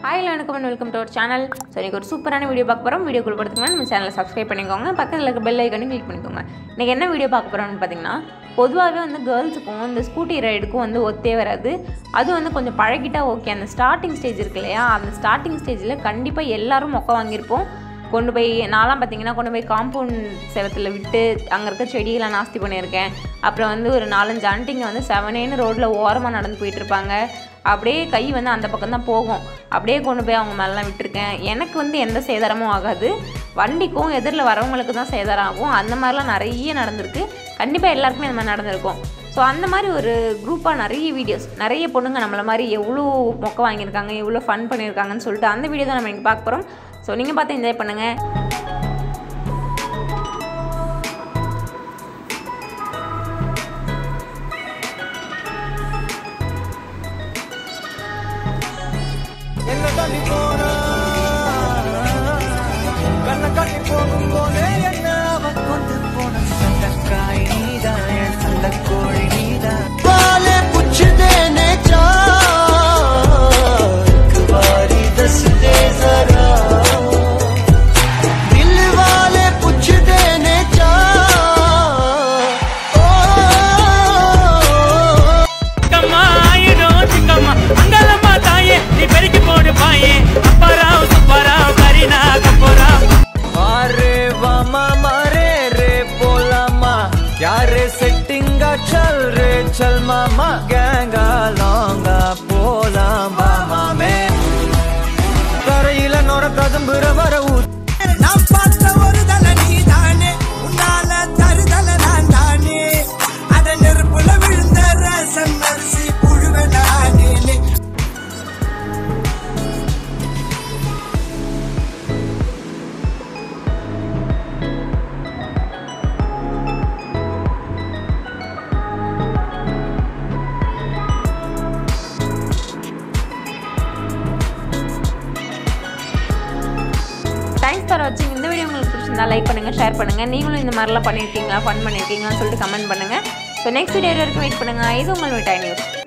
hi வணக்கம் and welcome to our channel so இன்றைக்கி ஒரு சூப்பரான வீடியோ பார்க்க போகிறோம் வீடியோ கொடுப்பதுக்கு நம்ம சேனலை சப்ஸ்கிரைப் பண்ணிக்கோங்க பக்கத்தில் இருக்க பெல் ஐக்கனையும் கிளிக் பண்ணிக்கோங்க இன்றைக்கி என்ன வீடியோ பார்க்க போகிறோம்னு பார்த்தீங்கன்னா பொதுவாகவே வந்து கேர்ள்ஸுக்கும் இந்த ஸ்கூட்டி ரைடுக்கும் வந்து ஒத்தே வராது அது வந்து கொஞ்சம் பழகிட்டா ஓகே அந்த ஸ்டார்டிங் ஸ்டேஜ் இருக்கு இல்லையா அந்த ஸ்டார்டிங் ஸ்டேஜில் கண்டிப்பாக எல்லாரும் மொக்க வாங்கியிருப்போம் கொண்டு போய் நான்லாம் பார்த்தீங்கன்னா கொண்டு போய் காம்பவுண்ட் செவத்தில் விட்டு அங்கே இருக்க செடிகளை நாஸ்தி பண்ணியிருக்கேன் அப்புறம் வந்து ஒரு நாலஞ்சு ஆண்டிங்க வந்து செவனேன்னு ரோட்டில் ஓரமாக நடந்து போயிட்டு இருப்பாங்க அப்படியே கை வந்து அந்த பக்கம் தான் போகும் அப்படியே கொண்டு போய் அவங்க மேலாம் விட்டுருக்கேன் எனக்கு வந்து எந்த சேதாரமும் ஆகாது வண்டிக்கும் எதிரில் வரவங்களுக்கு தான் சேதாரம் ஆகும் அந்த மாதிரிலாம் நிறைய நடந்திருக்கு கண்டிப்பாக எல்லாருக்குமே இந்த மாதிரி நடந்திருக்கும் ஸோ அந்த மாதிரி ஒரு குரூப்பாக நிறைய வீடியோஸ் நிறைய பொண்ணுங்க நம்மளை மாதிரி எவ்வளோ மொக்க வாங்கியிருக்காங்க எவ்வளோ ஃபன் பண்ணியிருக்காங்கன்னு சொல்லிட்டு அந்த வீடியோ தான் நம்ம இன்றைக்கி பார்க்க போகிறோம் ஸோ நீங்கள் பார்த்து என்ஜாய் பண்ணுங்கள் என்ன தள்ளி போனா கண்ண கட்டி போகும் போதே என்ன அவ கொண்டு போன சண்டக்காய் நீதான் என் சண்டக்கோழி நீதான் வாலே புச்சு தேனே चाक बारी दस दे जरा दिल वाले पुछ देने चाक ओ చిక్కమ్మా ఆయనో చిక్కమ్మ అంగళమ్మ తాయే నీ పెరిగి పోడు పాయే అప్పారావు సుబ్బారావు కరీనా కప్పోరావు अरे वामा मारे रे बोला मा यारे सेटिंगा चल रे चल मामा गैंगा लॉन्गा போலா மாமா மே தரையில நொர ததும்புற வர ஊ- நான் பார்த்த ஒரு தல நீதானே உன்னால தருதல நான் தானே அத நெருப்புல விழுந்த ரசம் அரிசி புழுவ நானே தேங்க்ஸ் ஃபார் வாட்சிங் இந்த வீடியோ உங்களுக்கு பிடிச்சிருந்தா லைக் பண்ணுங்கள் ஷேர் பண்ணுங்கள் நீங்களும் இந்த மாதிரிலாம் பண்ணியிருக்கீங்களா ஃபன் பண்ணியிருக்கீங்களான்னு சொல்லிட்டு கமெண்ட் பண்ணுங்கள் ஸோ நெக்ஸ்ட் வீடியோ வரைக்கும் வெயிட் பண்ணுங்கள் இது உங்கள் மிட்டாய் நியூஸ்